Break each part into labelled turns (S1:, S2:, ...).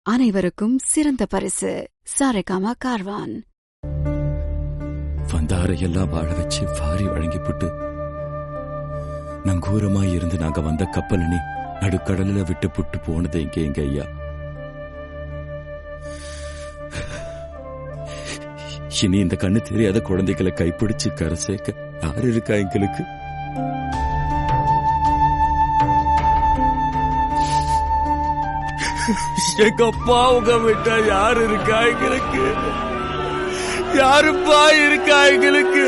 S1: அனைவருக்கும் சிறந்த பரிசு சாரேகாமா கார்வான்
S2: வந்தாரையெல்லாம் வாழ வச்சு வாரி வழங்கிப்புட்டு நங்கூரமாய் இருந்து நாங்க வந்த கப்பலனி நடுக்கடலில் விட்டு புட்டு போனது எங்க எங்க ஐயா இனி இந்த கண்ணு தெரியாத குழந்தைகளை கைப்பிடிச்சு கரை சேர்க்க யாரு இருக்கா எங்களுக்கு எங்க அப்பா உங்க விட்டா யாரு இருக்கா எங்களுக்கு யாருப்பா இருக்கா எங்களுக்கு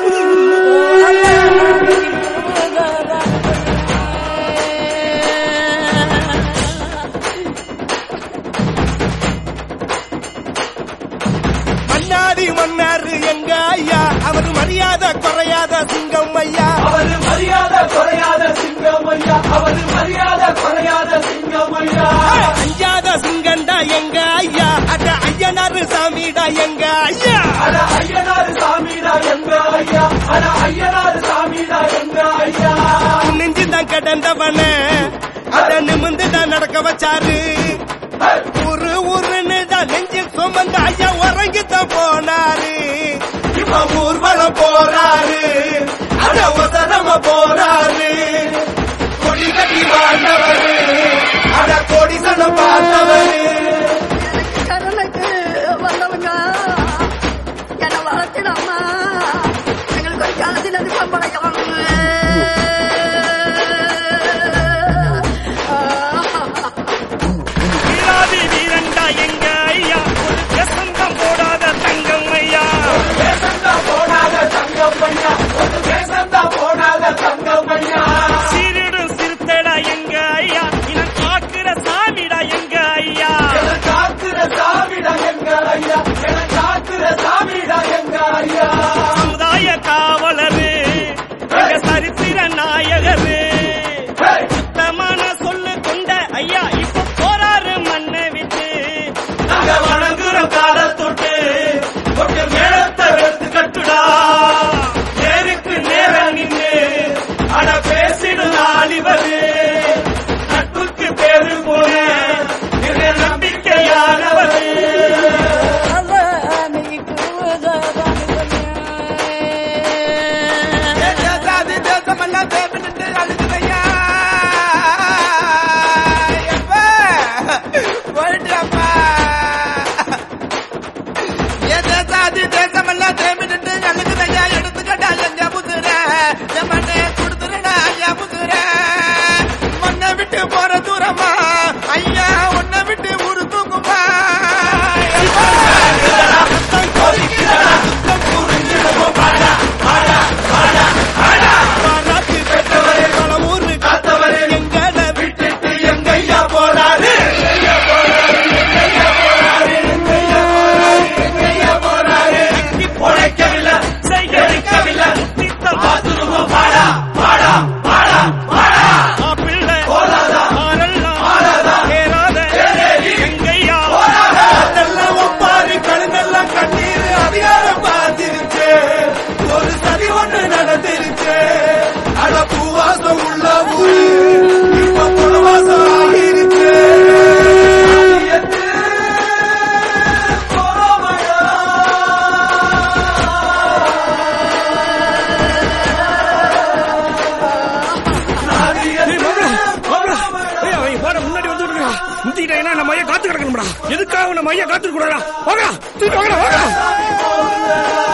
S3: மன்னாடி மன்னாரு எங்க ஐயா அவர் மரியாதை குறையாத சிங்கம் ஐயா
S4: அவரு மரியாதை குறையாத சிங்கம் ஐயா அவரு மரியாதை குறையாத சிங்கம் ஐயா
S3: அஞ்சாத சிங்கண்டா எங்க ஐயா அட ஐயனாரு சாமிடா எங்க ஐயா
S4: அட ஐயனாரு சாமிடா எங்க ஐயா அட ஐயனாரு சாமிடா எங்க ஐயா
S3: நெஞ்சு தான் கடந்தவன அத நிமிந்து தான் நடக்க வச்சாரு ஒரு ஊருன்னு தான் நெஞ்சு சுமந்த ஐயா உறங்கி தான் போனாரு இப்ப ஊர்வலம் போறாரு அட உதரம போறாரு கொடி கட்டி வாழ்ந்தவரு அட கொடி சனம் பார்த்தவரு
S5: கடலுக்கு வந்தவங்க என்ன வளர்த்திடாமா எங்களுக்கு ஒரு காலத்தில் அது பம்படைக்கலாம்
S3: வீராதி வீரண்டா எங்க ஐயா ஒரு கசந்தம் போடாத தங்கம் ஐயா
S4: தேசந்தா போடாத தங்கம் ஐயா ஒரு தேசந்தா போடாத தங்கம் ஐயா
S3: சீரிடும் சிறுத்தைடா எங்க ஐயா இனம் காக்குற சாமிடா எங்க ஐயா
S4: என காக்குற சாமிடா எங்க ஐயா என காக்குற சாமிடா எங்க ஐயா
S3: சமுதாய காவலரு எங்க சரித்திர நாயகரு
S4: ஹேய்!
S3: சுத்தமான சொல்லு கொண்ட ஐயா இப்ப போறாரு மண்ணை விட்டு
S4: நாங்க வணங்குறோம் காலத்தொட்டு கொண்டு மேளத்தை எடுத்து கட்டுடா நேருக்கு நேரம் நின்று அட பேசிடும் ஆளிவரு நட்புக்கு பேரு போல இது நம்பிக்கையானவரு
S3: தேசாதி தேசமெல்லாம் தேபிட்டு அழுகுதையா எப்பா போயிட்டு அப்பா ஏ தேசாதி தேசமெல்லாம் தேபிட்டு அழுகுதையா எடுத்துக்கடா எங்க புதுர என் மண்ணே கொடுத்துருடா ஐயா புதுர மண்ணை விட்டு போற தூரமா ஐயா உன்னை விட்டு ஊரு தூக்குமா பாராட்டு பெற்றவரே பல ஊரு
S4: காத்தவரே
S3: எங்கட
S4: விட்டுட்டு எங்கய்யா போறாரு உழைக்கவில்லை செய்யவில்லை பாத்துருவோம் பாடா பாடா பாடா பாடா
S3: மாப்பிள்ளை
S4: போராதா
S3: ஆரல்லா
S4: ஆராதா
S3: ஏறாத
S4: ஏறேறி
S3: எங்கையா
S4: அதெல்லாம் ஒப்பாரி கழுதெல்லாம் கண்ணீர் அதிகாரம் பார்த்திருச்சு ஒரு சதி ஒண்ணு நடந்திருச்சு அட பூவாசம் உள்ள ஊரு இப்ப புறவாசம் ஆகிருச்சு
S6: முன்னாடி வந்து விடுங்க முந்திட்டா நம்ம ஐயா காத்து கிடக்கணும்டா எதுக்காக நம்ம ஐயா காத்து கூடாதா வாங்க தூக்கிட்டு வாங்கடா வாங்க